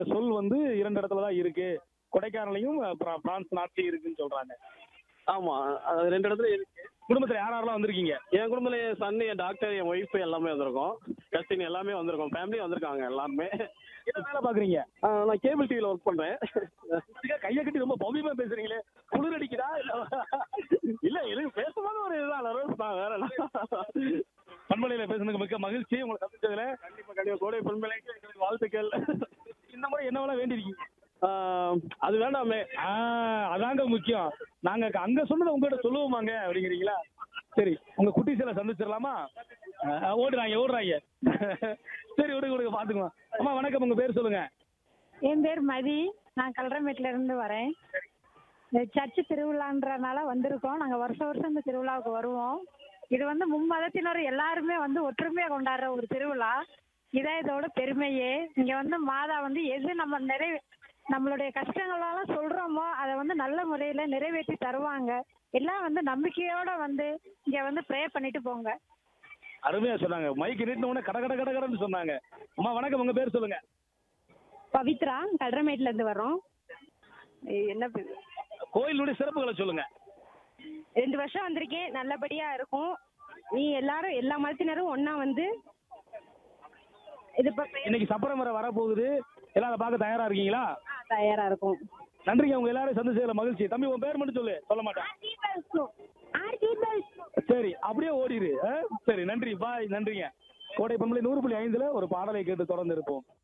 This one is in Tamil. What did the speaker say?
சொல் வந்து இரண்டு இடத்துல தான் இருக்கு கொடைக்கானலையும் அப்புறம் பிரான்ஸ் நாட்டிலையும் இருக்குன்னு சொல்றாங்க ஆமா அது ரெண்டு இடத்துல இருக்கு குடும்பத்துல யார் யாரெல்லாம் வந்திருக்கீங்க என் குடும்பத்துல என் சன் என் டாக்டர் என் ஒய்ஃப் எல்லாமே வந்திருக்கோம் கசின் எல்லாமே வந்திருக்கோம் ஃபேமிலி வந்திருக்காங்க எல்லாருமே என்ன வேலை பாக்குறீங்க ஆ, நான் கேபிள் டிவியில் ஒர்க் பண்றேன் இதுக்கா கையை கட்டி ரொம்ப பவ்யமா பேசுறீங்களே குளிர் அடிக்குதா இல்ல இல்ல எனக்கு பேசும்போது ஒரு இதுதான் நர்வஸ் தான் வேற என்ன. பண்பலையில பேசுனதுக்கு மிக்க மகிழ்ச்சி உங்களை சந்திச்சதுல கண்டிப்பா கண்டிப்பா கோடை பெண்பிள்ளைக்கு எங்களுக்கு வாழ்த்துக்கள் இந்த முறை என்ன வேலை வேண்டியிருக்கீங்க ஆ, அது வேண்டாமே ஆ, அதாங்க முக்கியம் நாங்க அங்க சொன்னதை உங்ககிட்ட சொல்லுவோமாங்க அப்படிங்கிறீங்களா சரி உங்க குட்டீஸ்ல சந்திச்சிடலாமா ஆ, ஓடுறாங்க ஓடுறாங்க சரி விடுங்க விடுங்க பாத்துக்கலாம் அம்மா வணக்கம் உங்க பேர் சொல்லுங்க என் பேர் மதி நான் கல்றமேட்ல இருந்து வரேன் இந்த சர்ச்சு திருவிழான்றனால வந்திருக்கோம் நாங்க வருஷம் வருஷம் இந்த திருவிழாவுக்கு வருவோம் இது வந்து மும்மதத்தினர் எல்லாருமே வந்து ஒற்றுமையா கொண்டாடுற ஒரு திருவிழா இதான் இதோட பெருமையே இங்க வந்து மாதா வந்து எது நம்ம நிறைவே நம்மளுடைய கஷ்டங்களெல்லாம் சொல்றோமோ அதை வந்து நல்ல முறையில நிறைவேற்றி தருவாங்க எல்லாம் வந்து நம்பிக்கையோட வந்து இங்க வந்து ப்ரே பண்ணிட்டு போங்க அருமையா சொன்னாங்க மைக் நீட்டின உடனே கட கட கட கடன்னு சொன்னாங்க அம்மா வணக்கம் உங்க பேர் சொல்லுங்க பவித்ரா கல்றமேட்ல இருந்து வரோம் என்ன கோயிலுடைய சிறப்புகளை சொல்லுங்க ரெண்டு வருஷம் வந்திருக்கேன் நல்லபடியா இருக்கும் நீ எல்லாரும் எல்லா மதத்தினரும் ஒண்ணா வந்து இது இப்ப இன்னைக்கு சப்பரம் வர வரப்போகுது எல்லாம் அதை பார்க்க தயாரா இருக்கீங்களா தயாரா இருக்கும் நன்றிங்க உங்க எல்லாரும் சந்திச்சதுல மகிழ்ச்சி தம்பி உன் பேர் மட்டும் சொல்லு சொல்ல மாட்டேன் சரி அப்படியே ஓடிடு ஆ? சரி நன்றி பாய் நன்றிங்க கோடை பண்பலை நூறு புள்ளி ஐந்துல ஒரு பாடலை கேட்டு தொடர்ந்து இருப்போம்